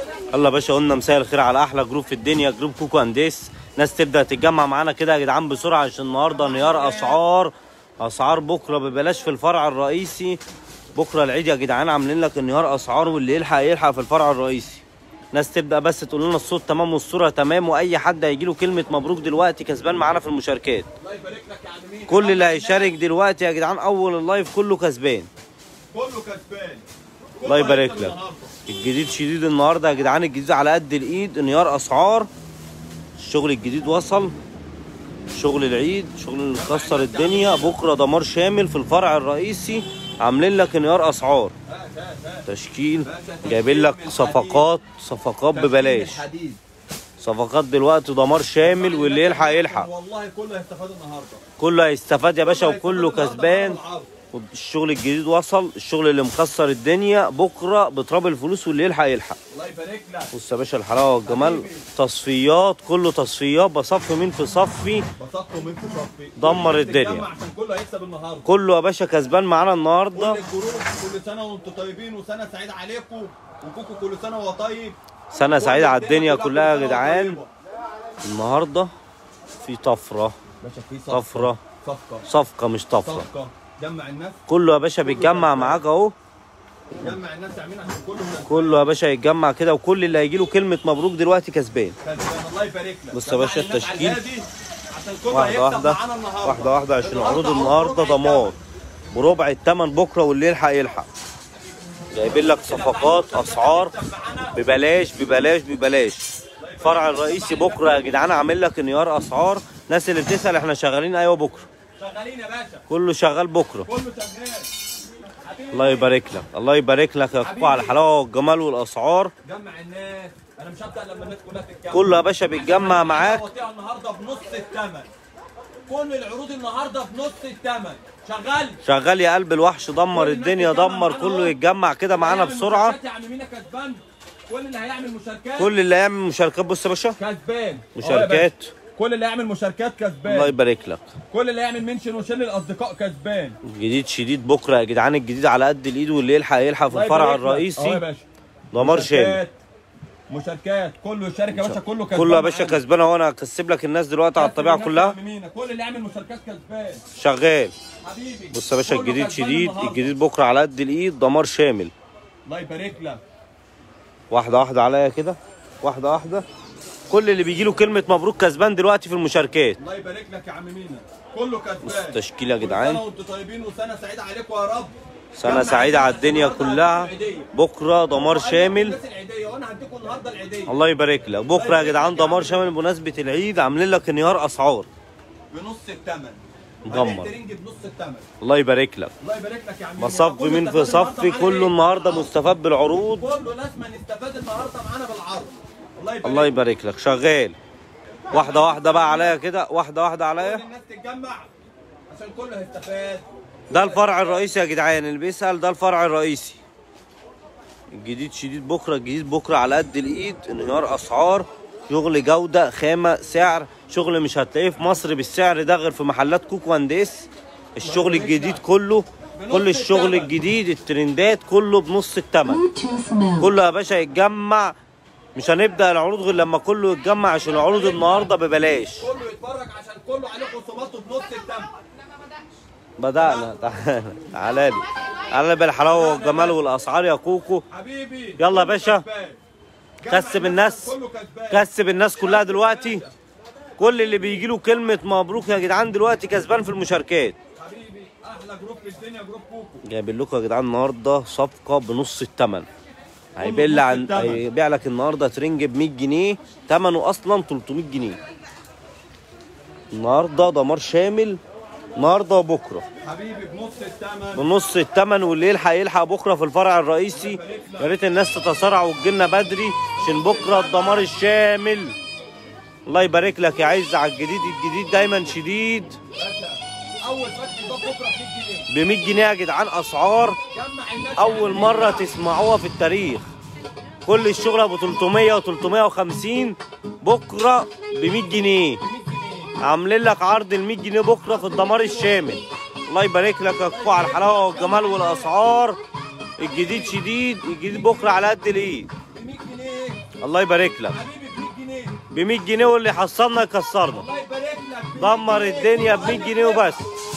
يلا يا باشا قلنا مساء الخير على احلى جروب في الدنيا جروب كوكو انديس ناس تبدا تتجمع معانا كده يا جدعان بسرعه عشان النهارده انهيار اسعار اسعار بكره ببلاش في الفرع الرئيسي بكره العيد يا جدعان عاملين لك انهيار اسعار واللي يلحق يلحق في الفرع الرئيسي ناس تبدا بس تقول لنا الصوت تمام والصوره تمام واي حد هيجي له كلمه مبروك دلوقتي كسبان معانا في المشاركات الله يبارك لك يا عم مين كل اللي هيشارك دلوقتي يا جدعان اول اللايف كله كسبان كله كسبان الله يبارك كله لك هيكسب الجديد شديد النهارده يا جدعان الجديد على قد الايد انهيار اسعار الشغل الجديد وصل شغل العيد شغل اللي مكسر الدنيا بكره دمار شامل في الفرع الرئيسي عاملين لك انهيار اسعار تشكيل جايبين لك صفقات صفقات ببلاش الحديد صفقات دلوقتي دمار شامل واللي يلحق يلحق والله كله هيستفاد النهارده كله هيستفاد يا باشا كله وكله هيستفاد كسبان النهاردة بالعرض. الشغل الجديد وصل الشغل اللي مكسر الدنيا بكره بتراب الفلوس واللي يلحق يلحق الله يبارك لك بص يا باشا الحلاوه والجمال تصفيات كله تصفيات بصفي مين في صفي بسطته من في صفي دمر كله الدنيا. بتتجمع عشان كله هيكسب النهارده كله يا باشا كسبان معانا النهارده كل الجروب كل سنه وانتم طيبين وسنه سعيده عليكم وكوكو كل سنه وهو طيب سنه سعيده على الدنيا كل كلها يا سنة جدعان وطيبة. النهارده في طفره باشا في صفقه طفره صفقه صفقه مش طفره صفقه جمع الناس كله يا باشا بيتجمع معاك اهو جمع الناس يعملين عشان كله كسبان. كله يا باشا يتجمع كده وكل اللي هيجي له كلمه مبروك دلوقتي كسبان كسبان الله يبارك لك بص يا باشا جمع الناس على التشكيل. الهادي عشان كله واحده هيكسب واحده معانا النهارده واحده واحده عشان عروض أهو النهارده بربع دمار الثمن. بربع الثمن بكره واللي يلحق يلحق جايبين لك صفقات اسعار ببلاش ببلاش ببلاش الفرع الرئيسي بكره يا جدعان عامل لك انهيار اسعار ناس اللي بتسال احنا شغالين ايوه بكره شغالين يا باشا كله شغال بكره كله شغال حبيبي الله يبارك لك الله يبارك لك يا اخويا على الحلاوه والجمال والاسعار جمع الناس انا مش هبدا لما الناس كلها تتجمع كله يا باشا بيتجمع معاك هوطيها النهارده بنص الثمن كل العروض النهارده بنص الثمن شغال شغال يا قلب الوحش دمر الدنيا دمر كله يتجمع كده معانا هيعمل بسرعه مشاركات يا عم مينا كسبان كل اللي هيعمل مشاركات كل اللي يعمل مشاركات بص يا باشا كسبان مشاركات. أهو يا باشا. كل اللي يعمل مشاركات الله كسبان يبارك لك كل اللي يعمل منشن وشل الاصدقاء كسبان جديد شديد بكره يا جدعان الجديد على قد الايد واللي يلحق يلحق في الله الفرع يبارك لك. أهو يا الرئيسي باشا دمار شامل مشاركات مشاركات كله يشارك يا باشا كله كسبان كله يا باشا معانا. كسبان اهو انا هكسب لك الناس دلوقتي على الطبيعه الناس كلها يا عم مينا. كل اللي يعمل مشاركات كسبان شغال حبيبي بص يا باشا كله الجديد كسبان شديد النهاردة. الجديد بكره على قد الايد دمار شامل الله يبارك لك واحده واحده عليا كده واحده واحده كل اللي بيجي له كلمه مبروك كسبان دلوقتي في المشاركات الله يبارك لك يا عم مينا كله كسبان التشكيل يا كل جدعان. سنه وانتم طيبين وسنه سعيده عليكم يا رب سنه جمع سعيده على الناس الدنيا النهاردة كلها العيدية. بكره دمار شامل الناس العيديه وانا هديكم النهارده العيديه الله يبارك لك بكره يا جدعان دمار شامل بمناسبه العيد عاملين لك انهيار اسعار بنص الثمن مدمر. ترنج بنص الثمن الله يبارك لك الله يبارك لك يا عم بصفي كله مين في استفاد صفي النهاردة كله معانا النهارده إيه؟ مستفاد بالعروض كله لازم نستفاد النهارده معانا بالعرض الله يبارك الله يبارك لك شغال واحده واحده بقى عليا كده واحده واحده عليا كل الناس تتجمع عشان كله هيستفاد ده الفرع الرئيسي يا جدعان اللي بيسأل ده الفرع الرئيسي الجديد شديد بكره الجديد بكره على قد الايد انهيار اسعار شغل جوده خامه سعر شغل مش هتلاقيه في مصر بالسعر ده غير في محلات كوك وانديس الشغل الجديد كله كل الشغل الجديد الترندات كله بنص الثمن Bluetooth mode. كله يا باشا يتجمع مش هنبدا العروض غير لما كله يتجمع عشان العروض النهارده ببلاش كله يتفرج عشان كله عليه خصوماته بنص الثمن بدأنا تعالى تعالى لي تعالى بالحلاوه والجمال والاسعار يا كوكو حبيبي يلا يا كله باشا. كسبان. جمع كسب الناس كله كسبان كسب الناس كلها دلوقتي كل اللي بيجي له كلمه مبروك يا جدعان دلوقتي كسبان في المشاركات حبيبي احلى جروب في الدنيا جروب كوكو جايبين لكم يا جدعان النهارده صفقه بنص الثمن هيبيع عن الثمن. هيبيع لك النهارده ترنج ب 100 جنيه ثمنه اصلا 300 جنيه النهارده دمار شامل النهارده وبكره حبيبي بنص الثمن بنص الثمن واللي يلحق يلحق بكره في الفرع الرئيسي يا ريت الناس تتسارع وتجيلنا بدري عشان بكره الدمار الشامل الله يبارك لك يا عز على الجديد الجديد دايما شديد باشا اول فتح ده بكره ب 100 جنيه ب 100 جنيه يا جدعان اسعار جمع الناس اول مره تسمعوها في التاريخ كل الشغل ابو 300 و350 بكره ب 100 جنيه عاملين لك عرض ال 100 جنيه بكره في الدمار الشامل الله يبارك لك يا كفو على الحلاوه والجمال والاسعار الجديد شديد الجديد بكره على قد الايد ب 100 جنيه جنيه الله يبارك لك حبيبي ب 100 جنيه ب 100 جنيه واللي حصلنا يكسرنا الله يبارك لك دمر الدنيا ب 100 جنيه وبس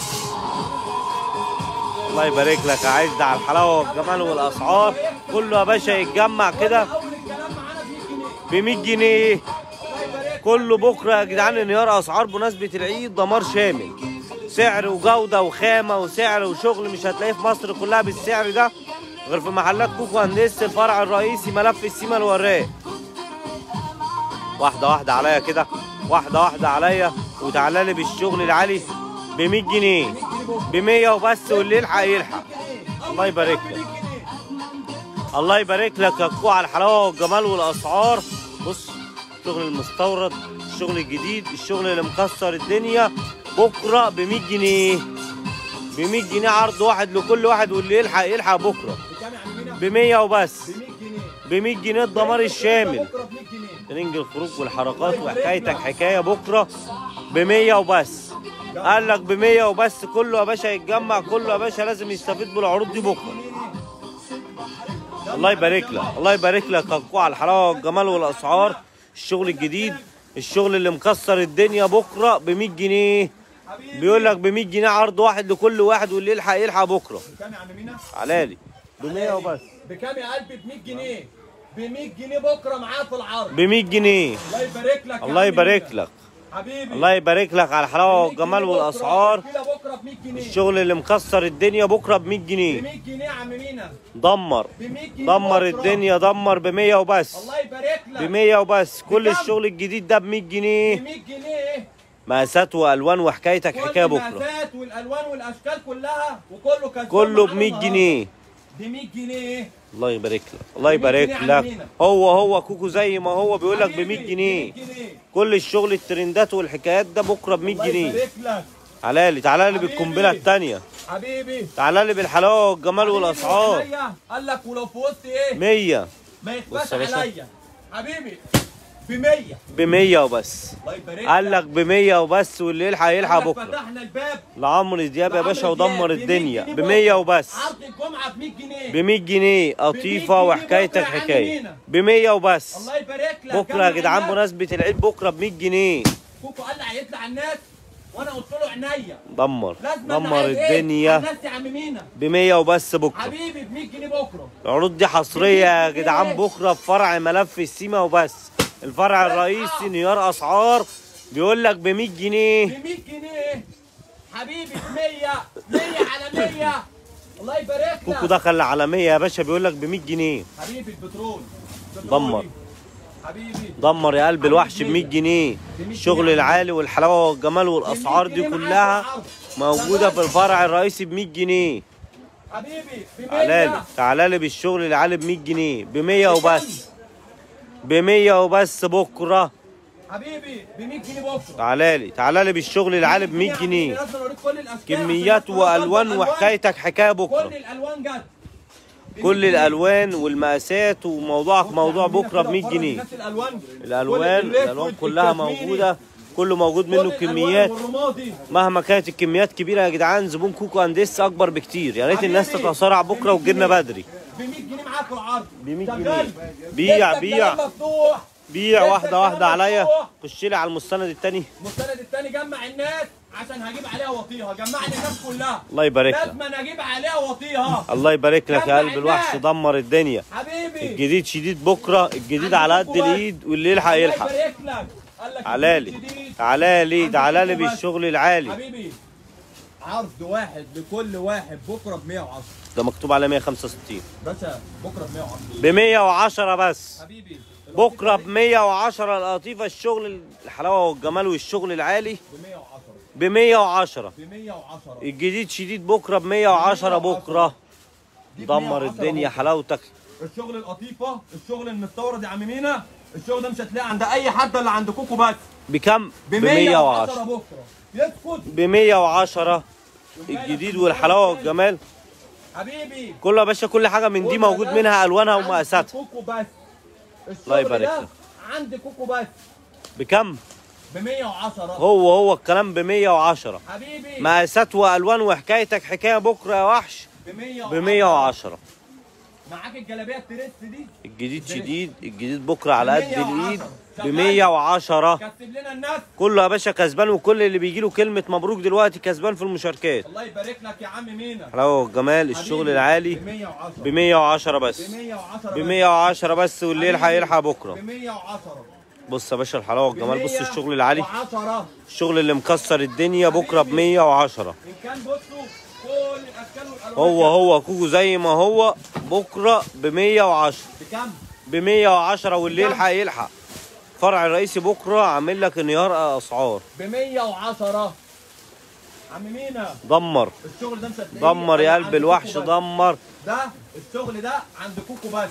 الله يبارك لك يا عز على الحلاوه والجمال والاسعار كله يا باشا يتجمع كده اول الكلام معانا ب 100 جنيه ب 100 جنيه الله يبارك كله بكره يا جدعان انهيار اسعار بمناسبه العيد دمار شامل سعر وجوده وخامه وسعر وشغل مش هتلاقيه في مصر كلها بالسعر ده غير في محلات كوكو هندسه الفرع الرئيسي ملف السيما الوراق واحده واحده عليا كده واحده واحده عليا وتعالى لي بالشغل العالي ب 100 جنيه ب 100 وبس واللي يلحق يلحق الله يبارك لك الله يبارك لك يا كوع على الحلاوه والجمال والاسعار بص الشغل المستورد الشغل الجديد الشغل اللي مكسر الدنيا بكره ب 100 جنيه ب 100 جنيه عرض واحد لكل واحد واللي يلحق يلحق بكره بكام يا عم مينا؟ ب 100 وبس ب 100 جنيه ب 100 جنيه الدمار الشامل بكره ب 100 جنيه ترنج الخروج والحركات وحكايتك حكايه بكره ب 100 وبس قال لك ب 100 وبس كله يا باشا يتجمع كله يا باشا لازم يستفيد بالعروض دي بكره الله يبارك لك الله يبارك لك يا كوع على الحلاوه والجمال والاسعار الشغل الجديد الشغل اللي مكسر الدنيا بكره ب 100 جنيه حبيبي بيقول لك ب 100 جنيه عرض واحد لكل واحد واللي يلحق يلحق بكره بكام يا عم مينا؟ علالي ب 100 وبس بكام يا قلبي ب 100 جنيه ب 100 جنيه بكره معاه في العرض ب 100 جنيه الله يبارك لك يا الله عم يبارك مينا. لك حبيبي الله يبارك لك على الحلاوه والجمال والاسعار كده بكره ب 100 جنيه الشغل اللي مكسر الدنيا بكره ب 100 ب جنيه 100 جنيه يا عم مينا دمر ب 100 جنيه دمر بكرة. الدنيا دمر ب 100 وبس الله يبارك لك ب 100 وبس كل بكام؟ الشغل الجديد ده ب 100 ب جنيه 100 جنيه مقاسات والوان وحكايتك كل حكايه بكره المقاسات والالوان والاشكال كلها وكله كان كله ب 100 جنيه ب 100 جنيه الله يبارك لك الله ب 100 يبارك جنيه لك عندنا. هو هو كوكو زي ما هو بيقول لك ب حبيبي، 100 جنيه ب 100 جنيه كل الشغل الترندات والحكايات ده بكره ب 100 الله جنيه يبارك لك تعالى لي تعالى لي حبيبي. بالقنبله الثانيه حبيبي تعالى لي بالحلاوه والجمال حبيبي والاسعار وعليا، قال لك ولو في وسط ايه 100 ما بص يخفاش يا باشا. عليا حبيبي ب 100 ب 100 وبس الله يبارك قال لك ب 100 وبس واللي يلحق يلحق قال لك بكره فتحنا الباب لعمرو دياب يا باشا لعمرو دياب ودمر ب 100 الدنيا جنيه ب 100 وبس عرض الجمعه ب 100 جنيه ب 100 جنيه قطيفه جنيه وحكايتك بكرة يا عم حكايه مينا. ب 100 وبس الله يبارك لك بكره يا جمع جدعان الناس. بمناسبه العيد بكره ب 100 جنيه كوكو قال لي هيطلع الناس وانا قلت له عينيا دمر لازم دمر الدنيا الناس يا عم مينا ب 100 وبس بكره حبيبي ب 100 جنيه بكره العروض دي حصريه يا جدعان بكره في فرع ملف السيما وبس الفرع الرئيسي انهيار اسعار بيقول لك ب 100 جنيه ب 100 جنيه حبيبي ب 100 100 على 100 الله يبارك كوكو لك دخل على 100 يا باشا بيقول لك ب 100 جنيه حبيبي البترول دمر. حبيبي دمر يا قلب الوحش ب 100 جنيه الشغل العالي والحلاوه والجمال والاسعار دي كلها موجوده في الفرع الرئيسي ب 100 جنيه حبيبي ب 100 تعالى لي تعالى لي بالشغل العالي ب 100 جنيه ب 100 وبس ب 100 وبس بكره حبيبي ب 100 جنيه بكره تعالى لي تعالى لي بالشغل العالي ب 100 جنيه لازم اوريك كل الاشكال كميات عشان الصورة والوان تبقى وحكايتك حكايه كل بكره الالوان جت ب 100 كل جنيه. الالوان والمقاسات وموضوعك بص موضوع يا عم بكره ب كده 100 وفرج جنيه الناس الالوان الالوان كل الأسود الالوان في كلها الكشميري. موجوده كله موجود منه كل الألوان كميات والرمادي مهما كانت الكميات كبيره يا جدعان زبون كوكو انديس اكبر بكتير يا ريت الناس حبيبي، تتسارع ب بكره 100 وتجيلنا جنيه. بدري ب 100 جنيه معاك في العرض ب 100 شغال. جنيه. بيع- لسه بيع. الكلام مفتوح بيع لسه واحده واحده الكلام عليا مفتوح. خش لي على المستند التاني المستند التاني جمع الناس عشان هجيب عليها وطيها جمع لي الناس كلها الله يبارك لك لازم أنا اجيب عليها وطيها الله يبارك لك يا جمع قلب الوحش الناس. دمر الدنيا حبيبي الجديد شديد بكره الجديد على قد عندكم الايد واللي يلحق الله يلحق يبارك لك قال لك تعالى لي الجديد. تعالى لي تعالى لي عندكم بس. بالشغل العالي حبيبي عرض واحد لكل واحد بكره ب 110 ده مكتوب على 165 باشا بكره ب 110 ب 110 بس حبيبي بكره ب 110 القطيفه الشغل الحلاوه والجمال والشغل العالي ب 110 ب 110 ب 110 الجديد شديد بكره ب 110 بكره دي ب دمر 110 الدنيا بكرة. حلاوتك الشغل القطيفه الشغل المستورد يا عم مينا الشغل ده مش هتلاقيه عند اي حد الا عند كوكو بس بكم ب ب 110 110 بكره يسكت ب 110 الجديد والحلاوه والجمال حبيبي كله يا باشا كل حاجه من دي موجود منها الوانها عند ومقاساتها كوكو بس الشغل الله يبارك ده لك. عند كوكو بس بكم ب 110 هو هو الكلام ب 110 حبيبي مقاسات والوان وحكايتك حكايه بكره يا وحش ب 110 ب 110 معاك الجلابيه التريس دي الجديد شديد الجديد بكره على قد 110. الايد ب شغال. 110 كسب لنا الناس كله يا باشا كسبان وكل اللي بيجي له كلمه مبروك دلوقتي كسبان في المشاركات الله يبارك لك يا عم مينا حلاوه والجمال الشغل حبيبي، العالي ب 110 ب 110 بس ب 110 ب 110 بس واللي يلحق يلحق بكره ب 110 بص يا باشا الحلاوه والجمال بص الشغل العالي 110 الشغل اللي مكسر الدنيا بكره ب 110 ان كان بصوا كل الاشكال والالوان هو هو كوكو زي ما هو بكره ب 110 بكام؟ ب 110 واللي يلحق يلحق فرع الرئيسي بكره عامل لك انهيار اسعار ب 110 عم مينا دمر الشغل ده مش هتلاقيه دمر يا عند قلب الوحش كوكو بس. دمر ده الشغل ده عند كوكو بس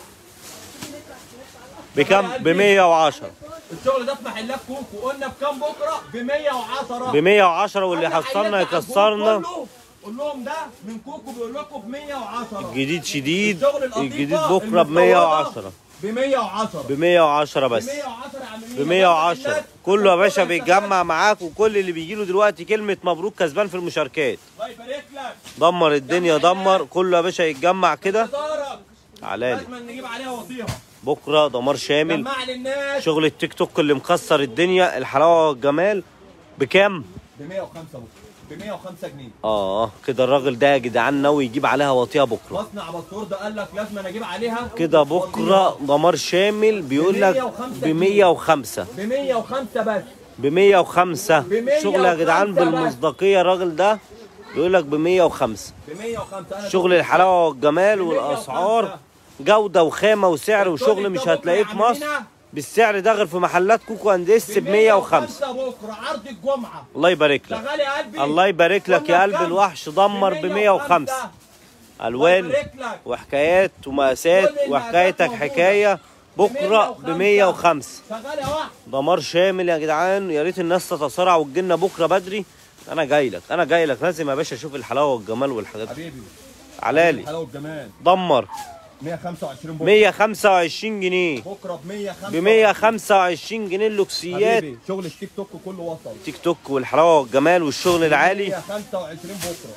بكم ب 110 الشغل ده في محلات كوكو قلنا بكام بكره ب 110 ب 110 واللي أي حصلنا محلات يكسرنا عندكم كله، قول لهم ده من كوكو بيقول لكم ب 110 الجديد شديد الشغل القطيفة الجديد بكره ب المستوردة 110 ب 110 ب 110 ب بس 110 يا عم ب 110 كله يا باشا بيتجمع معاك وكل اللي بيجي له دلوقتي كلمه مبروك كسبان في المشاركات الله يبارك لك دمر الدنيا دمر كله يا باشا يتجمع كده دارك علالي لازم نجيب عليها وصيها بكره دمار شامل جمع للناس شغل التيك توك اللي مكسر الدنيا الحلاوه والجمال بكام ب 105 بكره ب 105 جنيه اه كده الراجل ده يا جدعان ناوي يجيب عليها وطيها بكره مصنع بطور ده قال لك لازم انا اجيب عليها كده بكره دمار شامل بيقول لك ب 105 ب 105 بس ب 105 ب 105 شغل يا جدعان بس. بالمصداقيه الراجل ده بيقول لك ب 105 ب 105 انا شغل الحلاوه والجمال ب 105. والاسعار جوده وخامه وسعر وشغل مش هتلاقيه في مصر بالسعر ده غير في محلات كوكو انديس ب 105 بكره عرض الجمعه الله يبارك لك شغال يا قلبي الله يبارك لك يا قلنا قلب بكام؟ الوحش دمر ب 105 الوان يبارك لك. وحكايات ومقاسات كل المقاسات وحكايتك موجودة. حكايه بكره ب 105 شغال يا واحد دمار شامل يا جدعان يا ريت الناس تتسارع وتجيلنا بكره بدري انا جاي لك انا جاي لك لازم يا باشا اشوف الحلاوه والجمال والحاجات دي حبيبي علالي حلاوه الجمال دمر 125 بكره 125 جنيه بكره ب 105 ب 125 جنيه اللوكسيات حبيبي شغل التيك توك كله وصل تيك توك والحلاوه والجمال والشغل العالي 125 بكره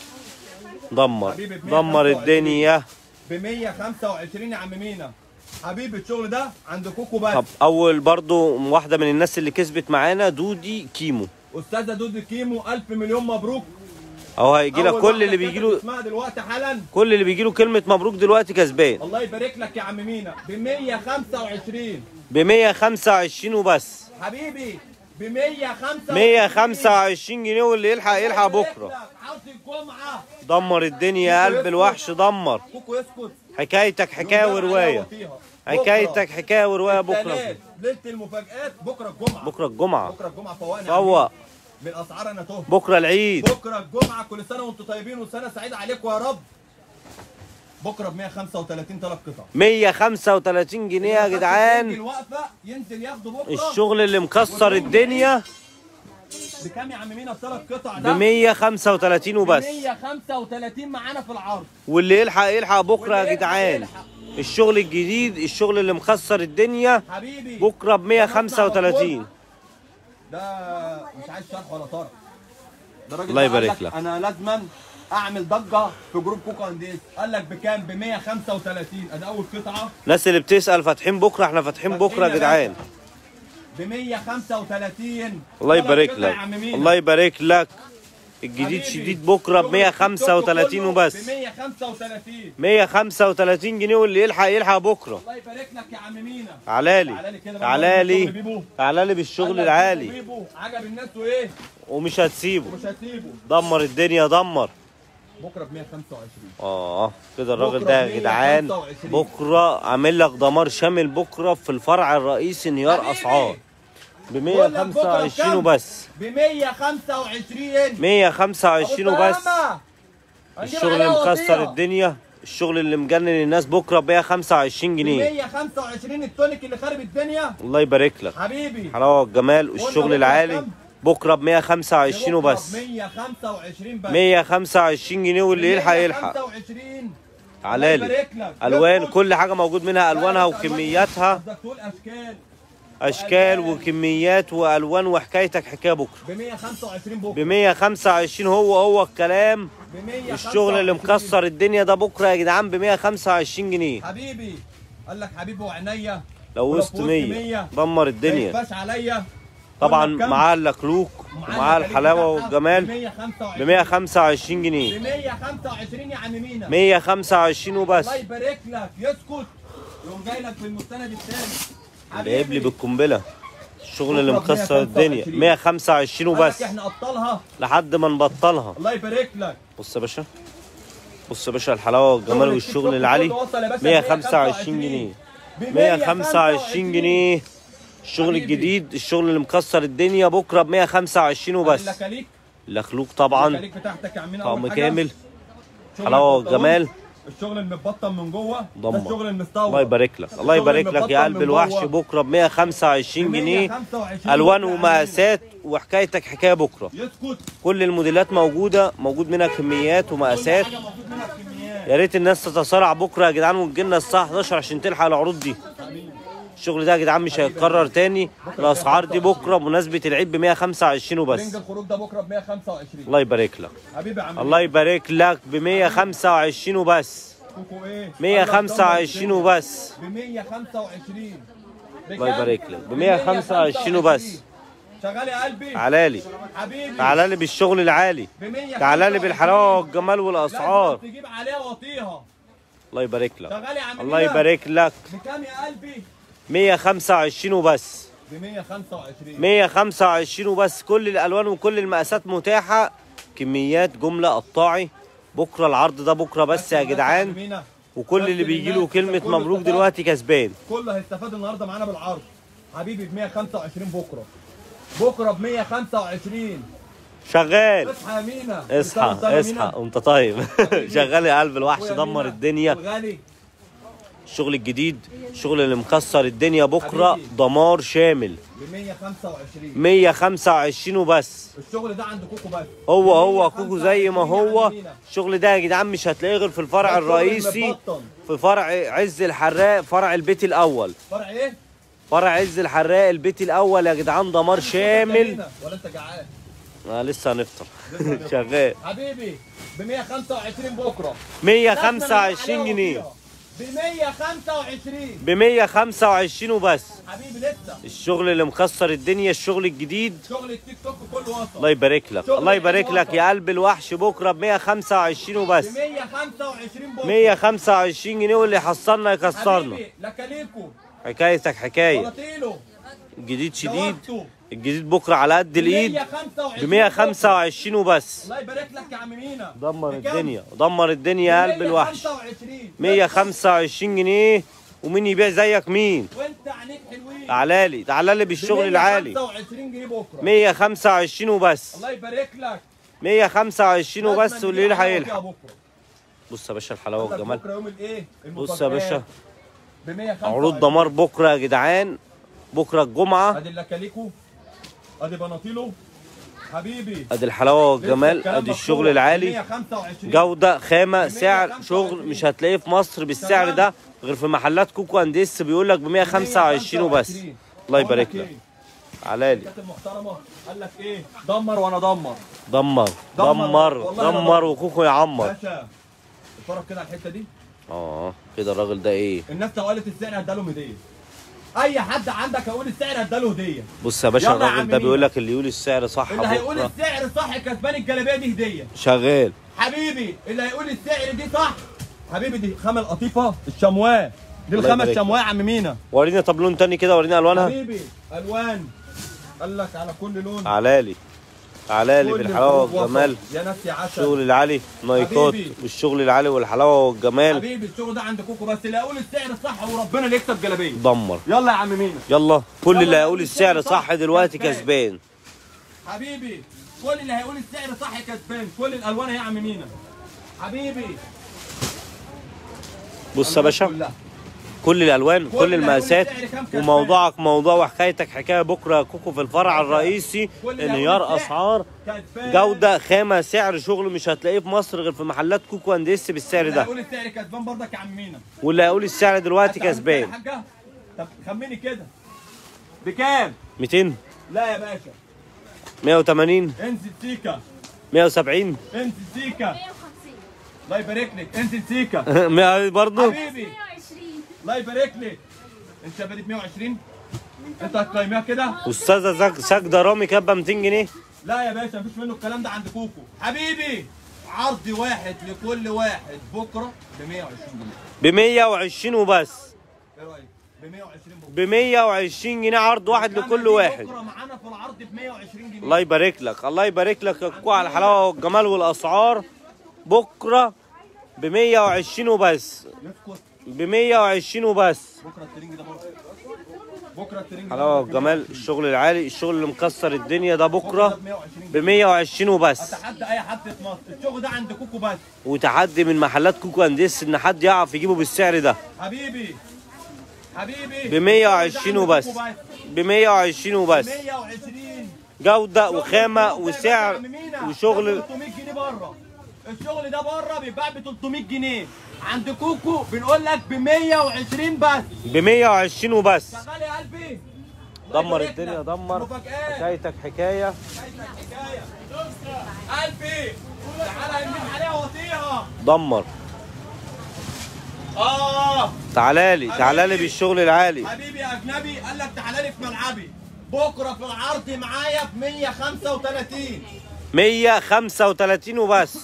دمر حبيبي ب دمر 125. الدنيا ب 125 يا عم مينا حبيبي الشغل ده عند كوكو بس طب اول برضو واحده من الناس اللي كسبت معانا دودي كيمو استاذه دودي كيمو الف مليون مبروك اهو هيجي لك أول كل واحدة اللي بيجي كتبت له اسمها دلوقتي حالا كل اللي بيجي له كلمه مبروك دلوقتي كسبان الله يبارك لك يا عم مينا ب 125 ب 125 وبس حبيبي ب 125 125 جنيه واللي يلحق يلحق بكره عرض الجمعه دمر الدنيا يا قلب الوحش دمر كوكو يسكت حكايتك حكايه وروايه حكايتك حكايه وروايه بكره بكره ليله المفاجآت بكره الجمعه بكره الجمعه بكره الجمعه فوقنا فوق بالاسعار انا تهت بكره العيد بكره الجمعه كل سنه وانتم طيبين وسنه سعيده عليكم يا رب بكره ب 135 ثلاث قطع 135 جنيه يا يجي جدعان الوقفه ينزل ياخده بكره الشغل اللي مكسر الدنيا بكام يا عم مينا بثلاث قطع ب ده 135 وبس 135 معانا في العرض واللي يلحق يلحق بكره يا واللي جدعان يلحق. الشغل الجديد الشغل اللي مكسر الدنيا حبيبي بكره ب 135 ده مش عايز شرح ولا طرح ده راجل الله ده قال يبارك لك. انا لازما اعمل ضجه في جروب كوكو انديس قال لك بكام ب 135 ادي اول قطعه الناس اللي بتسال فاتحين بكره احنا فاتحين بكره يا جدعان ب 135 الله ثلاث يبارك قطع لك يا عم مينا. الله يبارك لك الجديد حبيبي. شديد بكره ب شغل 135 كله وبس ب 135 135 جنيه واللي يلحق يلحق بكره الله يبارك لك يا عم مينا تعالى تعالى لي لي كده تعالى بقى، لي شغل بيبو. تعالى لي قال بالشغل لك العالي بيبو عجب الناس وايه ومش هتسيبه ومش هسيبه دمر الدنيا دمر بكره ب 125 اه كده الراجل بكرة ده يا ب جدعان 125. بكره عامل لك دمار شامل بكره في الفرع الرئيسي انهيار حبيبي. اسعار ب بقول لك بكرة 125 بكام؟ وبس ب 125 125 وبس أبو هنجيب الشغل اللي عليها مكسر وطيرة. الدنيا الشغل اللي مجنن الناس بكره ب 125 ب جنيه 125 التونيك اللي خارب الدنيا الله يبارك لك حبيبي حلاوه والجمال قلنا والشغل بكرة العالي بكام؟ بكره ب 125 وبس 125 بس 125 جنيه واللي يلحق يلحق 125 علالي الله يبارك لك. الوان يفرش. كل حاجه موجود منها الوانها لا، لا، وكمياتها قصدك تقول اشكال اشكال وكميات والوان وحكايتك حكايه بكره ب 125 ب بكره 125 هو هو الكلام ب 125 الشغل اللي مكسر الدنيا ده بكره يا جدعان ب 125 جنيه حبيبي قال لك حبيبي وعينيا لو ولو وسط في وسط 100 100 دمر ما الدنيا يبقاش عليا طبعا قلنا بكام؟ معاه اللكلوك ومعانا ومعاه الكليك الحلاوه بتاعها والجمال ب ب 125 125 ب جنيه 125 يا عم مينا 125 وبس الله يبارك لك يسكت يقوم جاي لك بالمستند الثاني اللي قبلي بالقنبله الشغل اللي بكرة ب مكسر الدنيا 125. 125 قال لك وبس احنا ابطالها لحد ما نبطلها الله يبارك لك بص يا باشا بص يا باشا الحلاوه والجمال شغل التيك توك والشغل العالي كله وصل يا باشا 125 جنيه ب 125 جنيه الشغل حبيبي. الجديد الشغل اللي مكسر الدنيا بكره ب 125 وبس اللكاليك الاخلوق طبعا اللكاليك بتاعتك يا عمنا أول طقم حاجة. كامل شغل حلاوه البنطلون، والجمال الشغل المتبطن من جوه ده ضمه. الشغل المستورد الله يبارك لك الله الشغل يبارك لك يا المبطن قلب من الوحش جوه. بكره ب 125 جنيه 125 الوان بكرة يا ومقاسات وحكايتك حكايه بكره عمنا. يسكت كل الموديلات موجوده موجود منها كميات ومقاسات كل حاجة موجود منها بكميات. يا ريت الناس تتسارع بكره يا جدعان وتجي لنا الساعه 11 عشان تلحق العروض دي الشغل ده يا جدعان مش هيتكرر تاني الاسعار دي بكره بمناسبه العيد ب 125 رينج وبس الخروج ده بكره ب 125 الله يبارك لك حبيبي يا عم الله يبارك لك ب 125 وبس كوكو ايه 125 وبس ب 125 الله يبارك لك. ب 125 وبس. شغال يا قلبي تعالى حبيبي تعالى لي بالشغل العالي ب 125 تعالى لي بالحلاوه والجمال والاسعار لازم تجيب عليها وطيها الله يبارك لك شغال يا عم الله مينا. يبارك لك بكام يا قلبي 125 وبس ب 125 125 وبس كل الالوان وكل المقاسات متاحه كميات جمله قطاعي بكره العرض ده بكره بس يا جدعان مينا. وكل اللي بس بيجي له للناس كلمه كله مبروك استفاد. دلوقتي كسبان كله هيستفاد النهارده معانا بالعرض حبيبي ب 125 بكره بكره ب 125 شغال اصحى يا مينا اصحى بتساوي يا اصحى مينا. وانت طيب شغال يا قلب الوحش أخويا دمر مينا. الدنيا وغالي الشغل الجديد الشغل اللي مكسر الدنيا بكره حبيبي. دمار شامل ب 125 125 وبس الشغل ده عند كوكو بس هو هو 125 كوكو زي ما يا هو عم مينا. الشغل ده يا جدعان مش هتلاقيه غير في الفرع الشغل الرئيسي المبطن. في فرع عز الحراق فرع البيت الاول فرع ايه؟ فرع عز الحراق البيت الاول يا جدعان دمار شامل ولا انت جعان؟ آه لسه هنفطر شغال حبيبي ب 125 بكره 125 جنيه ب 125 ب 125 وبس حبيبي لسه الشغل اللي مكسر الدنيا الشغل الجديد شغل التيك توك كله وصل الله يبارك لك شغل الله يبارك حلو لك وصل. يا قلب الوحش بكره ب 125 وبس ب 125 بكره 125 جنيه واللي يحصلنا يكسرنا حبيبي لكاليكو حكايتك حكايه بلاطيلو الجديد شديد جوابته الجديد بكره على قد الايد ب 125 125 وبس الله يبارك لك يا عم مينا دمر بكام؟ الدنيا دمر الدنيا يا قلب الوحش 125 125 جنيه ومين يبيع زيك مين وانت عينيك حلوين تعالى لي تعالى لي بالشغل العالي 125 جنيه بكره 125 وبس الله يبارك لك 125 وبس لازم والليل نجيب عليها هيلحق بكره بص يا باشا الحلاوه عندك والجمال بكره يوم الايه بص يا باشا ب 125 عروض دمار بكره يا جدعان بكره الجمعه ادي اللكاليكو ادي بناطيلو حبيبي ادي الحلاوه والجمال ادي الشغل العالي 125 جوده خامه سعر شغل مش هتلاقيه في مصر بالسعر ده غير في محلات كوكو انديس بيقول لك ب 125 وبس الله يبارك لك علالي الشركات المحترمه قال لك ايه دمر وانا دمر دمر دمر. دمر والله أنا دمر دمر. وكوكو يعمر باشا اتفرج كده على الحته دي اه كده الراجل ده ايه الناس لو قالت السعر هداله هديه اي حد عندك هيقول السعر هداله هديه بص يا باشا يلا يا الراجل عم ده مين؟ بيقول لك اللي يقول السعر صح اللي هيقول بكره السعر صح كسبان الجلابيه دي هديه شغال حبيبي اللي هيقول السعر دي صح حبيبي دي خامه القطيفه الشمواه دي الله الخامه يبارك الشمواه يا عم مينا ورينا طب لون تاني كده ورينا الوانها حبيبي الوان قال لك على كل لون علالي علالي كل بالحلاوه الخروج والجمال وصل. يا ناس يا عسل الشغل العالي نايكات حبيبي. والشغل العالي والحلاوه والجمال حبيبي الشغل ده عند كوكو بس اللي هيقول السعر صح وربنا اللي يكسب جلابيه دمر يلا يا عم مينا يلا كل يلا اللي يا هيقول عم السعر السعر صح صح دلوقتي كسبان. كسبان حبيبي كل اللي هيقول السعر صح كسبان كل الالوان يا عم مينا حبيبي بص يا باشا كلها. كل الالوان كل كل اللي المقاسات هيقول السعر كام كسبان. وموضوعك موضوع وحكايتك حكايه بكره يا كوكو في الفرع الرئيسي كل اللي هيقول انهيار السعر اسعار كسبان جوده خامه سعر شغل مش هتلاقيه في مصر غير في محلات كوكو انديس بالسعر اللي ده هيقول السعر كسبان برضك يا عم مينا واللي هيقول السعر دلوقتي هات يا عم كسبان يا حاجة. طب خمني كده بكام 200 لا يا باشا 180 انزل سيكا 170 انزل سيكا 150 الله يبارك لك انزل سيكا 100 برضه حبيبي 120 الله يبارك لك انت بدت 120 انت هتقيمها كده استاذه زك سجده رامي كابه 200 جنيه لا يا باشا مفيش منه الكلام ده عند كوكو حبيبي عرض واحد لكل واحد بكره ب 120 جنيه ب 120 وبس ايه رايك ب 120 بكره ب 120 جنيه عرض واحد لكل إنما دي واحد بكره معانا في العرض ب 120 جنيه الله يبارك لك الله يبارك لك يا كوكو على الحلاوه والجمال والاسعار بكره ب 120 وبس يسكت ب 120 وبس بكره الترنج ده بره بكره الترنج ده حلاوه بره والجمال الشغل العالي الشغل اللي مكسر الدنيا ده ده بكره ب 120 ب جنيه 120 وبس اتحدى اي حد في مصر الشغل ده عند كوكو بس وتحدي من محلات كوكو انديس ان حد يعرف يجيبه بالسعر ده حبيبي حبيبي ب 120 وبس ب 120 وبس 120 جوده وخامه وسعر وشغل 300 جنيه بره الشغل ده بره بيتباع ب 300 جنيه عند كوكو بنقول لك ب 120 بس ب 120 وبس شغال يا قلبي دمر الدنيا دمر مفاجآت حكايتك حكايه حكايتك حكايه قلبي تعالى يمين عليها وطيها دمر اه تعالى لي تعالى لي بالشغل العالي حبيبي يا اجنبي قال لك تعالى لي في ملعبي بكره في العرض معايا ب 135 135 وبس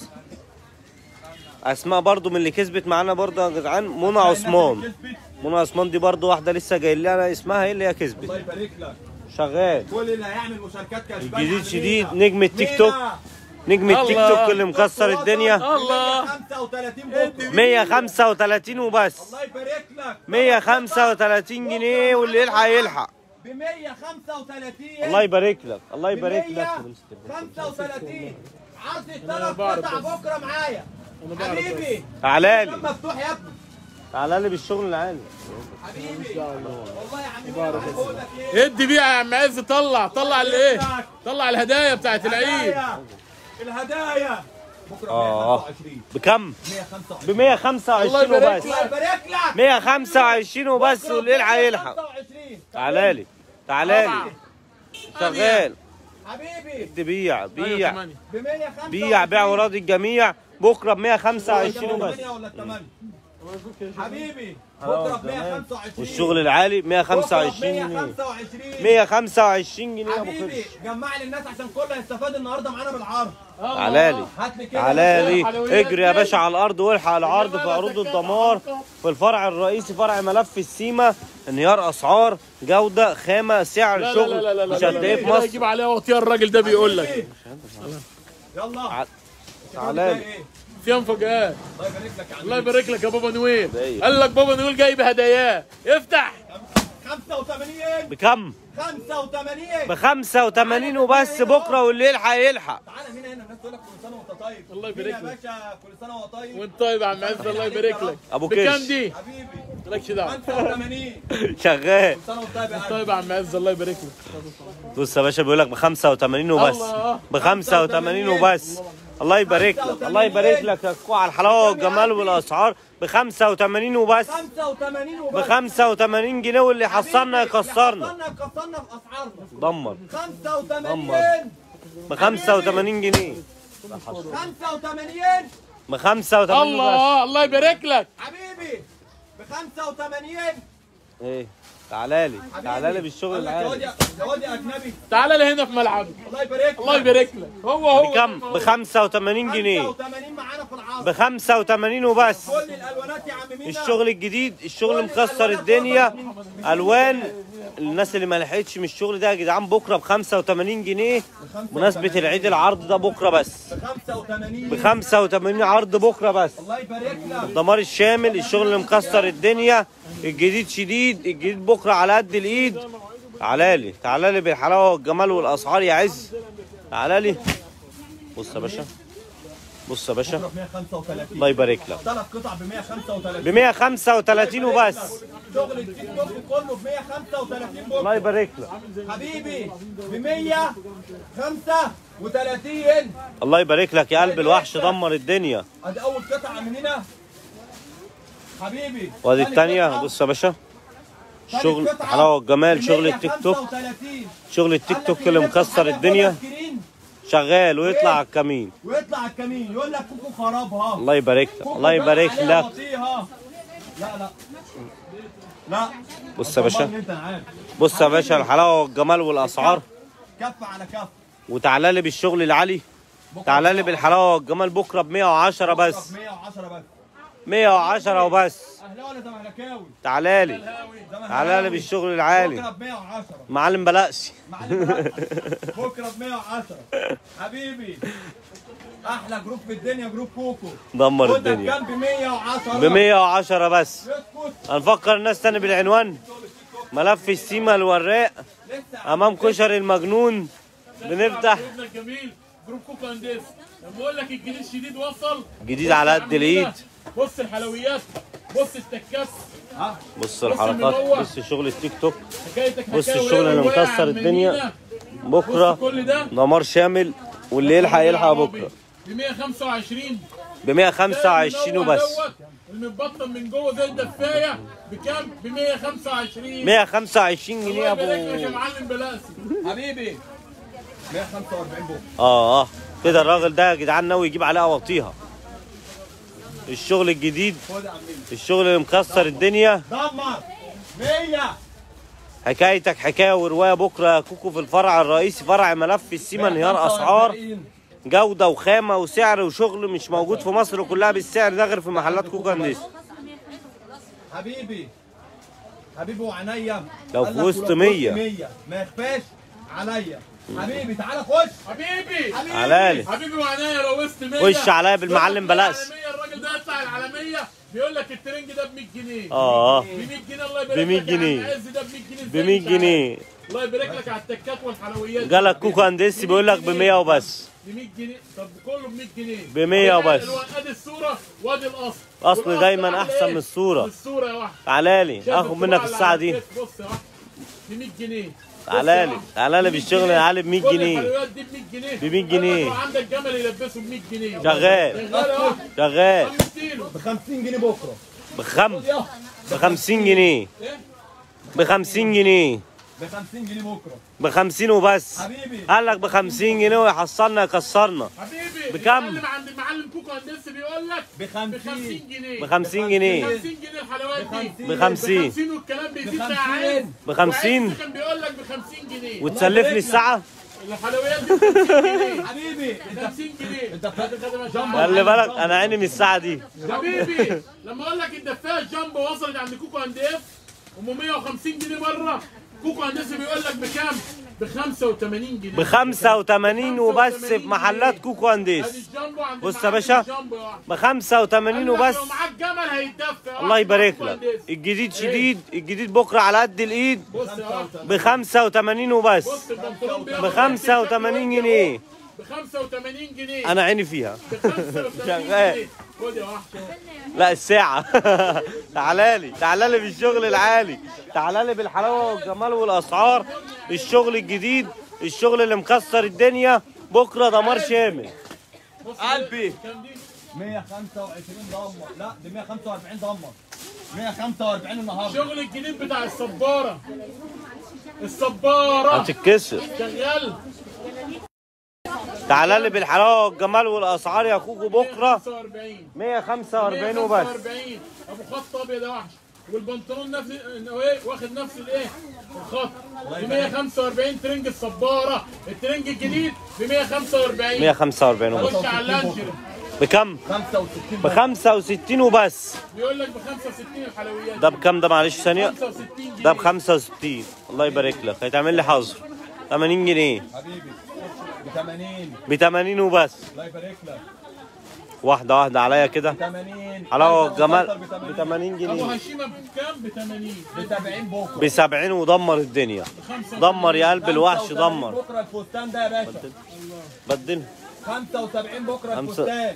اسماء برضو من اللي كسبت معانا برضو يا جدعان منى عثمان منى عثمان دي برضو واحده لسه جاي لنا اسمها ايه اللي هي الله كسبت يبارك لك شغال كل اللي هيعمل مشاركات كسبان الجديد عن شديد مينا. نجم التيك توك مينا. نجم التيك الله. توك اللي مكسر الدنيا الله. 135 بكره 135 وبس الله يبارك لك 135 جنيه واللي يلحق يلحق ب 135 الله يبارك لك الله يبارك ب لك 135 عرض الثلاث قطع بكره معايا حبيبي تعالى لي كان مفتوح يا ابني تعالى لي بالشغل العالي حبيبي والله يا عم مينا بقول لك ايه ادي بيها يا عم عز طلع طلع الايه طلع الهدايا بتاعت العيد الهدايا الهدايا بكره آه. 125 بكم 125 ب 125 الله يبارك وبس الله يبارك لك 125 وبس واللي يلحق يلحق 125 تعالى لي تعالى لي شغال حبيبي بيع بيع ثمانية. ب 125 بيع بيع وراضي الجميع بكره ب 125 وبس ثمانية ولا 8 حبيبي آه، بكره ب تمام. 125 والشغل العالي 125 جنيه 125 125 جنيه يا ابو حبيبي قرش جمع لي الناس عشان كله يستفاد النهارده معانا بالعرض تعالى لي هات لي كده تعالى لي حلويات اجري يا دي. باشا على الارض والحق العرض في عروض الدمار في الفرع الرئيسي فرع ملف السيما انهيار اسعار جوده خامه سعر لا لا شغل لا لا لا مش هتلاقيه في لا مصر يجيب عليها وطيه الراجل ده بيقول لك يلا تع- تعالى لي فيها مفاجآت الله يبارك لك يا عم الله يبارك لك يا بابا نويل هدايا. قال لك بابا نويل جايب هداياه افتح 85 بكم 85 ب 85 وبس بكره واللي يلحق يلحق تعالى مين هنا الناس تقول لك كل سنه وانت طيب الله مين يبارك يا لك. باشا كل سنه وهو طيب وانت طيب يا عم عز الله يبارك لك أبو بكام كرش. دي؟ حبيبي مالكش دعوه 85 شغال كل سنه وانت طيب يا قلبي طيب يا عم عز الله يبارك لك بص يا باشا بيقول لك ب 85 وبس الله. ب 85 وبس الله يبارك لك الله يبارك لك يا كوع على الحلاوه والجمال والاسعار ب 85 وبس 85 ب وبس 85 جنيه واللي يحصلنا حبيبي، يكسرنا يحصلنا يكسرنا في اسعارنا دمر 85 ب 85 جنيه 85 ب 85 بس الله الله يبارك لك حبيبي ب 85 ايه تعالى لي تعالى لي بالشغل قال لك يا واد العالي يا- يا واد يا اجنبي تعالى لي هنا في ملعبي الله يبارك لك الله يبارك لك هو هو بكم ب 85 جنيه 85 معانا في العرض ب 85 وبس كل الالوانات يا عم مينا الشغل الجديد الشغل مكسر الدنيا الوان الناس اللي ما لحقتش من الشغل ده يا جدعان بكره ب 85 جنيه مناسبه العيد العرض ده بكره بس ب 85 ب 85 عرض بكره بس الله يبارك لك الدمار الشامل الشغل اللي مكسر الدنيا الجديد شديد الجديد بكره على قد الايد تعالى لي تعالى لي بالحلاوه والجمال والاسعار يا عز تعالى لي بص يا باشا بص يا باشا ب 135 الله يبارك لك ثلاث قطع ب 135 ب 135 وبس شغل التيك توك كله ب 135 الله بكره يبارك لك حبيبي ب 135 الله يبارك لك يا قلب الوحش دمر الدنيا ادي اول قطعه من هنا حبيبي وادي تاني التانية قطعة. بص يا باشا خد شغل القطعة حلاوة والجمال، ب شغل التيك توك. 135. شغل التيك قال توك لك اللي اللي مكسر يفتح الدنيا عليها سكرين شغال ويطلع على الكمين ويطلع على الكمين يقول لك كوكو خرابها الله يبارك لك كوكو الله يبارك جاب عليها لك وطيها. لا لا لا بص يا باشا طمني انت أنا عارف. بص يا باشا الحلاوة والجمال والأسعار كف على كف وتعالى لي بالشغل العالي تعالى لي بالحلاوة والجمال بكرة ب 110 بس 110 بس 110 وبس اهلاوي ولا زملكاوي تعالى لي تعالى لي بالشغل بكره العالي ب 110 معلم بلقسي معلم بقى. بكره ب 110 حبيبي احلى جروب في الدنيا جروب كوكو دمر خدها الدنيا بكام ب 110 ب 110 بس اسكت هنفكر الناس تاني بالعنوان ملف السيما الوراق لسه امام كشري المجنون بنفتح ابنك الجميل جروب كوكو انديس لما بقول لك الجديد الشديد وصل جديد بص على يا قد عم الإيد. هنا، بص الحلويات بص التكات ها بص الحركات بص شغل التيك توك حكايتك بص حكاوي الشغل اللي واقع مكسر من الدنيا. المينا. بكره بص كل ده دمار شامل واللي يلحق يلحق بكره ب 125 ب 125 وبس المتبطن من جوه زي الدفايه بكام؟ ب 125 125 جنيه يا الله يبارك لك يا ابو معلم بلاسي حبيبي 145 بكره اه اه كده الراجل ده يا جدعان ناوي يجيب عليها وطيها الشغل الجديد خد يا عمي الشغل اللي مكسر الدنيا دمر 100 حكايتك حكايه وروايه بكره يا كوكو في الفرع الرئيسي فرع ملف السيما انهيار اسعار 145. جوده وخامه وسعر وشغل مش موجود في مصر كلها بالسعر ده غير في محلات كوكو انديس حبيبي حبيبي وعينيا لو قال في لك وسط ولو في 100. 100 ما يخفاش عليا حبيبي تعالى خش حبيبي حبيبي علالي. حبيبي وعنايا لو وسط 100 خش عليا بالمعلم بلاس. العالمية، الراجل ده يطلع العالميه بيقول لك الترنج ده ب 100 جنيه اه ب 100 جنيه الله يبارك ب 100 لك يا عم جنيه. عز ده ب 100 جنيه ب 100 جنيه الله يبارك لك على التكات والحلويات جالك كوكو انديسي بيقول لك ب 100 وبس ب 100 جنيه طب كله ب 100 جنيه ب 100 وبس. الو- ادي الصوره وادي الاصل أصل والأصل دايماً على أحسن إيه؟ من الصورة. من الصوره يا واحد تعالى لي شايف اخد الطباعة منك اللي الساعه على دي الكيس؟ بص يا واحد ب 100 جنيه بص تعالى يا لي واحد. تعالى لي بالشغل العالي ب 100 كل جنيه الحلويات دي ب 100 جنيه ب 100 جنيه. لو عندك جمل يلبسه ب 100 جنيه شغال. شغال يا واحد شغال 5 كيلو ب 50 جنيه بكره بخم يلا ب 50 جنيه ايه ب 50 جنيه ب 50 جنيه بكره ب 50 وبس حبيبي قال لك ب 50 جنيه ويحصلنا يكسرنا حبيبي بكام؟ المعلم عند المعلم كوكو هندسه بيقول لك ب ب 50 50 جنيه ب 50 جنيه 50 جنيه الحلويات دي ب 50 ب 50 والكلام بيزيد ب بقى 50. عايز ب 50 وعز كان بيقول لك ب 50 جنيه وتسلفني الساعه الحلويات دي ب 50 جنيه حبيبي ب انت 50 جنيه انت هذا كده ماشي جنب عادي. خلي بالك انا عيني من الساعه دي حبيبي لما اقول لك الدفايه الجامبو وصلت عند كوكو انديف ام 150 جنيه بره كوكو انديف بيقول لك بكام؟ ب 85 جنيه ب 85 وبس في محلات كوكو ادي انديس الجامبو عند بص يا المعلم باشا. الجامبو يا واحد. ب 85 قال لك وبس لو معاك جمل هيتدفى الله يبارك كوكو لك أنديس. الجديد شديد الجديد بكره على قد الايد بص يا واحد. ب 85 وبس بص البنطلون ب 85 جنيه ب 85 جنيه انا عيني فيها ب 85 شغال. جنيه خد يا واحد لا الساعة تعالى لي تعالى لي بالشغل العالي تعالى لي بالحلاوة والجمال والأسعار الشغل الجديد الشغل اللي مكسر الدنيا بكرة دمار شامل بص قلبي. كام دي؟ 125 ضمه لا دي 145 ضمه 145 النهارده شغل الجديد بتاع الصبارة الصبارة هتتكسر شغال تعالى لي بالحلاوة والجمال والأسعار يا كوكو بكرة 45 145 وبس 145 ابو خط ابيض يا وحش والبنطلون نفس ايه واخد نفس الايه الخط ب 145 ترنج الصبارة الترنج الجديد ب 145 145 وبس خش على اللانشر بكم؟ 65 ب 65 وبس بيقول لك ب 65 الحلويات ده بكم ده معلش ثانية 65 جنيه ده ب 65 الله يبارك لك هيتعمل لي حظر 80 جنيه حبيبي ب 80 ب 80 وبس الله يبارك لك واحدة واحدة عليا كده 80 حلاوة والجمال ب ب 80 80 ابو جنيه هشيمه بكام ب 80 ب 70 بكره ب 70 ودمر الدنيا دمر يا قلب الوحش 75 دمر بكره الفستان ده يا باشا بدل 75 بكره خمسة. الفستان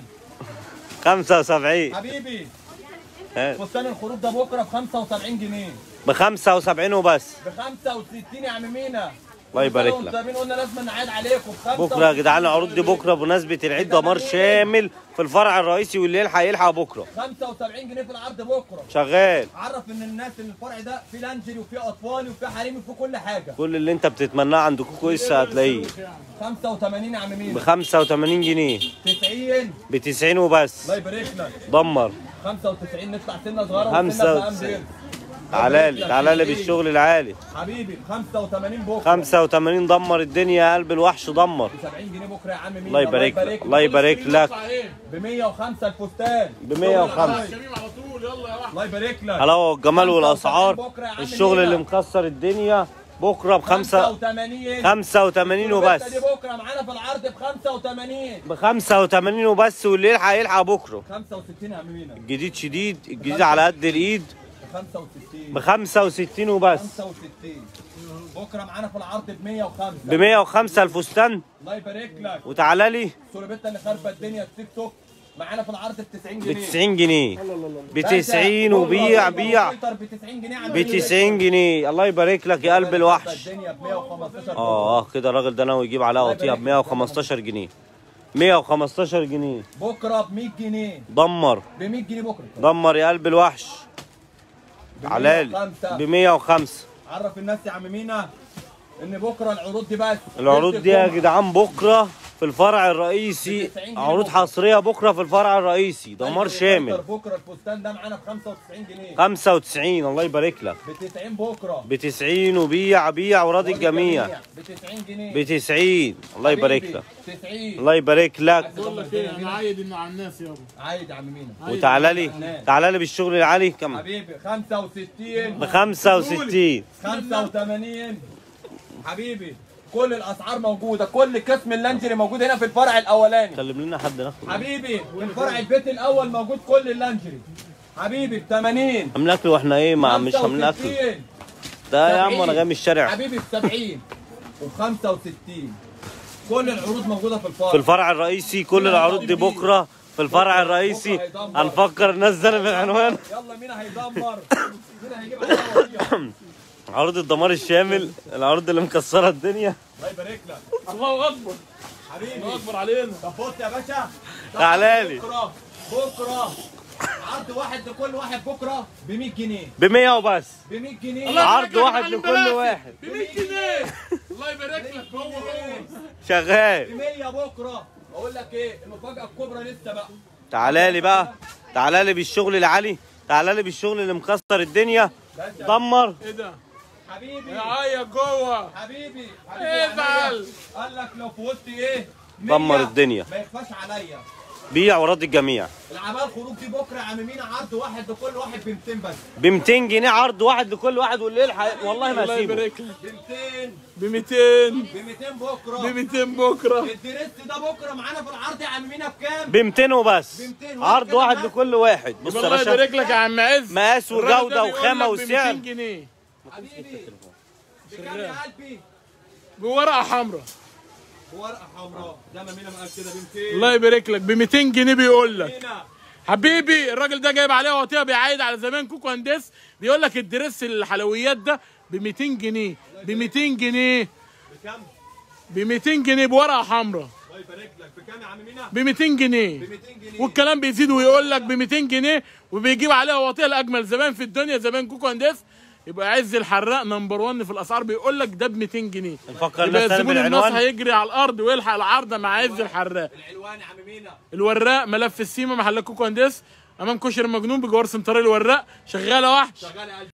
75 حبيبي ها، فستان الخروج ده بكره ب 75 جنيه ب 75 وبس ب 65 يا عم مينا الله يبارك وانتوا لك طيبين قلنا لازم نعاد عليكم بخمسة بكره يا جدعان العروض دي بكره بمناسبه العيد دمار شامل في الفرع الرئيسي واللي يلحق يلحق بكره 75 جنيه في العرض بكره شغال عرف ان الناس ان الفرع ده فيه لانجري وفيه اطفالي وفيه حريمي وفيه كل حاجه كل اللي انت بتتمناه عند كوكو لسه هتلاقيه 85 يا عم ب مين 85 جنيه 90 ب 90 وبس الله يبارك لك دمر 95 نطلع سنه صغيره خمسة وسنة وتسعين. بقى تعالى لي تعالى لي بالشغل العالي حبيبي 85 بكره 85 دمر الدنيا يا قلب الوحش دمر 70 جنيه بكره يا عم مين الله يبارك لك الله يبارك لك ب 105 الفستان ب 105 شبيب على طول يلا يا واحد الله يبارك لك حلاوه والجمال والاسعار بكرة يا عم الشغل مينا. اللي مكسر الدنيا بكره بخمسة 85 85 وبس البتة دي بكره معانا في العرض ب 85 ب 85 وبس واللي يلحق يلحق بكره 65 يا عم مينا الجديد شديد الجديد على قد الايد ب 65 ب 65 وبس 65 بكره معانا في العرض ب 105 ب 105 الفستان الله يبارك لك وتعالى لي سولبيتا اللي خاربه الدنيا التيك توك معانا في العرض ب 90 ب جنيه 90 جنيه ب 90 وبيع بيع ب 90 جنيه عم ب 90 جنيه الله يبارك لك يا قلب الوحش الدنيا ب 115 اه اه كده الراجل ده ناوي يجيب عليها وطيها ب 115 جنيه 115 جنيه بكره ب 100 جنيه دمر ب 100 جنيه بكره دمر يا قلب الوحش تعالى لي ب 105 عرف الناس يا عم مينا ان بكره العروض دي بس العروض دي يا جدعان بكره في الفرع الرئيسي عروض حصريه بكره في الفرع الرئيسي دمار شامل بكره الفستان ده معانا ب 95 جنيه 95 الله يبارك لك ب 90 بكره ب 90 وبيع بيع وراضي الجميع ب 90 جنيه ب 90 الله يبارك لك 90 الله يبارك لك بقول لك ايه انا عايد ان على الناس يابا عايد يا عم مينا وتعالى لي تعالى لي بالشغل العالي كم حبيبي 65 ب 65 85 حبيبي كل الاسعار موجوده كل قسم اللانجري موجود هنا في الفرع الاولاني كلم لنا حد ناخد حبيبي الفرع البيت الاول موجود كل اللانجري حبيبي ب 80 عاملين اكل واحنا ايه ما مش عاملين اكل 65. ده يا عم 70. انا جاي من الشارع حبيبي ب 70 و 65 كل العروض موجوده في الفرع في الفرع الرئيسي كل العروض دي بكره في الفرع الرئيسي هنفكر الناس ده في العنوان يلا مين هيدمر مين هيجيب علينا وصية؟ عروض الدمار الشامل العروض اللي مكسره الدنيا الله يبارك لك الله اكبر حبيبي الله اكبر علينا طب بص يا باشا تعالى لي بكره بكره عرض واحد لكل واحد بكره ب 100 جنيه ب 100 وبس ب 100 جنيه الله عرض يبارك لك واحد يا معلم لكل بلاسي. واحد. ب 100 جنيه الله يبارك لك هو هو شغال ب 100 بكره اقول لك ايه المفاجاه الكبرى لسه بقى تعالى لي بقى تعالى لي بالشغل العالي تعالى لي بالشغل اللي مكسر الدنيا دمر ايه ده حبيبي يا عيا جوه حبيبي ازعل. قال لك لو فوتت ايه دمر 100 الدنيا. ما يخفاش عليا بيع وراضي الجميع العمال خروج دي بكره يا عم مينا عرض واحد لكل واحد ب 200 بس ب 200 جنيه عرض واحد لكل واحد واللي يلحق والله ما الله اسيبه يبارك لك ب 200 ب 200 ب 200 بكره ب 200 بكره الدريس ده بكره معانا في العرض يا عم مينا بكام؟ ب 200 وبس ب 200 عرض كده واحد بقى. لكل واحد بص يا الله باشا يبارك لك يا عم عز مقاس الراجل ده وجوده بيقول وخامه لك ب 200 وسعر جنيه حبيبي بكام يا قلبي؟ بورقه حمراء ورقه حمراء زي ما مينا قال كده ب 200 الله يبارك لك ب 200 جنيه بيقول لك مينا حبيبي الراجل ده جايب عليه وطيه بيعايد على زمان كوكو هندس بيقول لك الدريس الحلويات ده ب 200 جنيه ب 200 جنيه بكام؟ ب 200 جنيه بورقه حمراء الله يبارك لك بكام يا عم مينا؟ ب 200 جنيه ب 200 جنيه والكلام بيزيد ويقول لك ب 200 جنيه وبيجيب عليها وطيه لاجمل زمان في الدنيا زمان كوكو هندس يبقى عز الحراق نمبر 1 في الاسعار بيقول لك ده ب 200 جنيه نفكر يبقى الناس تاني الزبون الناس بالعنوان هيجري على الارض ويلحق العارضه مع عز الحراق العلوان يا عم مينا الوراق ملف السيما محلات كوكو هندس امام كشري المجنون بجوار سنترال الوراق شغاله وحش شغال يا قلبي